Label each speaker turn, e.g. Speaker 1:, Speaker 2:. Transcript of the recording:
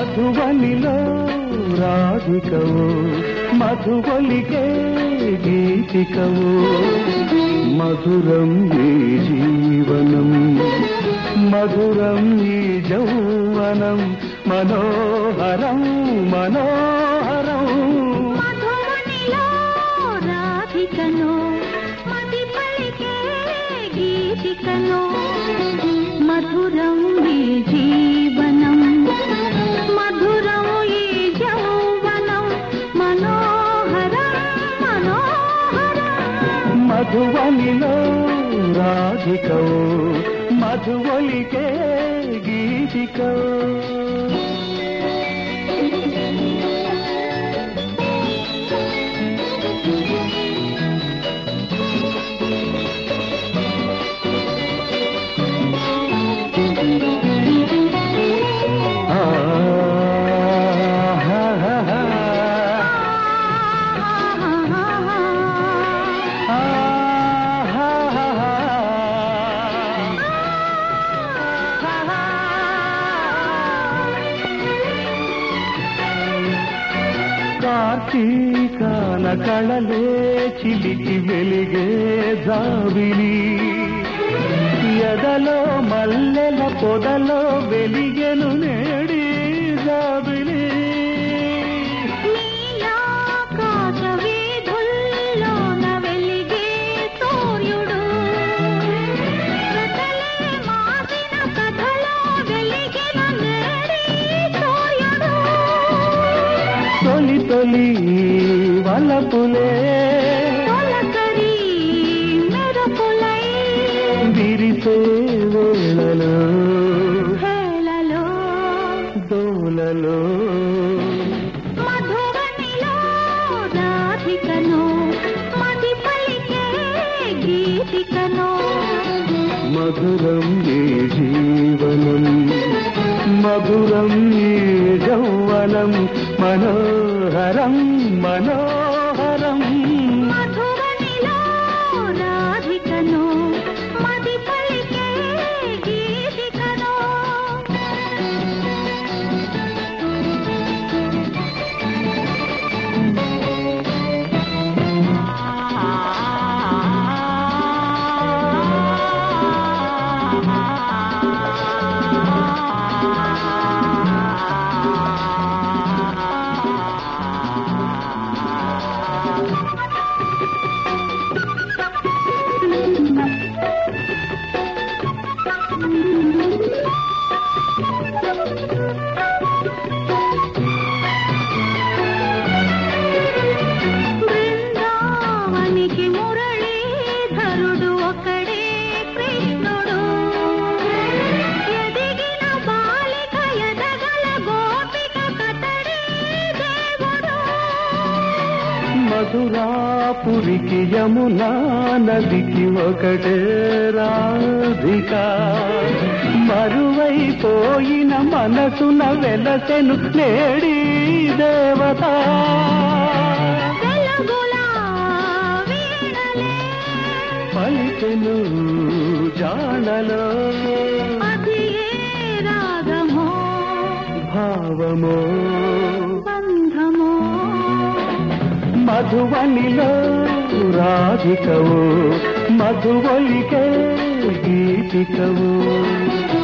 Speaker 1: మధువనిలో రాధికవు మధువలికే గీతికవు మధురం ఈ జీవనం మధురం ఈ జౌవనం మనోహరం మనోహరం
Speaker 2: మధువనిలో రాధికను మది పలికే గీతికను మధురం ఈ జీవనం మధురం ఈ యౌవనం మనోహరం మనోహరం
Speaker 1: మధువనిలో రాధికవు మధువలికే గీతికవు ఆ హా హా హా. ఆ హా హా హా. కార్తీకాల కళలే చిలికి వెలిగే జాబిలి ఎదలో మల్లెల పొదలో వెలిగెను నేడి జాబిలి
Speaker 2: నీలాకాశ వీధుల్లోన వెలిగే సూర్యుడు కథలే మాసిన కథలో వెలిగిన నేడి సూర్యుడు
Speaker 1: తొలి తొలి వలపులే
Speaker 2: తొలకరి మెరుపులై
Speaker 1: విరిసే వేళలో
Speaker 2: హేళలో
Speaker 1: దోలలో
Speaker 2: మధువనిలో రాధికను మది పలికే గీతికను
Speaker 1: మధురం ఈ జీవనం మధురం ఈ యౌవనం మనోహరం మనోహరం
Speaker 2: మధువనిలో రాధికను మది పలికే గీతికను బృందావనికి మురళీధరుడు ఒకడే కృష్ణుడు ఎదిగిన బాలిక ఎదగల గోపిక కతడే దేవుడు
Speaker 1: మధురాపురికి యమునా నదికి ఒకటే రాధిక మరువైపోయిన మనసున వెలసెను నేడి దేవత
Speaker 2: వెలుగులా వీణలే
Speaker 1: పలికెను జాణలో
Speaker 2: అది ఏ రాగమో
Speaker 1: భావమో
Speaker 2: బంధమో
Speaker 1: మధువనిలో రాధికవు మధువలికే గీతికవు